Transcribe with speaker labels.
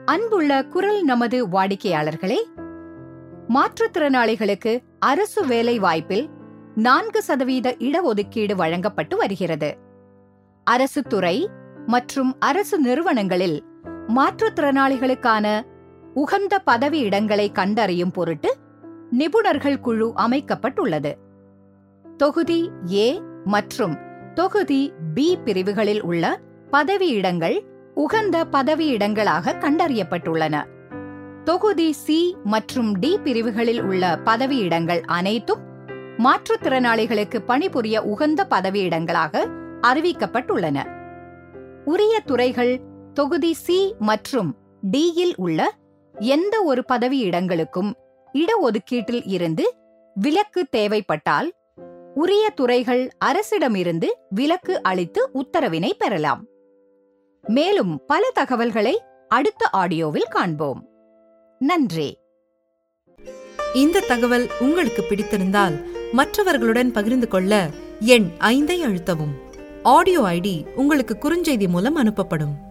Speaker 1: அன்புள்ள குரல் நமது வாடிக்கையாளர்களே மாற்றுத்திறனாளிகளுக்கு அரசு வேலை வாய்ப்பில் நான்கு சதவீத இடஒதுக்கீடு வழங்கப்பட்டு வருகிறது அரசு துறை மற்றும் அரசு நிறுவனங்களில் மாற்றுத்திறனாளிகளுக்கான உகந்த பதவி இடங்களை கண்டறியும் பொருட்டு நிபுணர்கள் குழு அமைக்கப்பட்டுள்ளது தொகுதி ஏ மற்றும் தொகுதி பி பிரிவுகளில் உள்ள பதவியிடங்கள் உகந்த பதவியிடங்களாக கண்டறியப்பட்டுள்ளன தொகுதி சி மற்றும் டி பிரிவுகளில் உள்ள பதவியிடங்கள் அனைத்தும் மாற்றுத்திறனாளிகளுக்கு பணிபுரிய உகந்த பதவியிடங்களாக அறிவிக்கப்பட்டுள்ளன உரிய துறைகள் தொகுதி சி மற்றும் டியில் உள்ள எந்த ஒரு பதவியிடங்களுக்கும் இடஒதுக்கீட்டில் இருந்து விலக்கு தேவைப்பட்டால் உரிய துறைகள் அரசிடமிருந்து விலக்கு அளித்து உத்தரவினை பெறலாம் மேலும் பல தகவல்களை அடுத்த ஆடியோவில் காண்போம் நன்றி
Speaker 2: இந்த தகவல் உங்களுக்கு பிடித்திருந்தால் மற்றவர்களுடன் பகிர்ந்து கொள்ள எண் ஐந்தை அழுத்தவும் ஆடியோ ஐடி உங்களுக்கு குறுஞ்செய்தி மூலம் அனுப்பப்படும்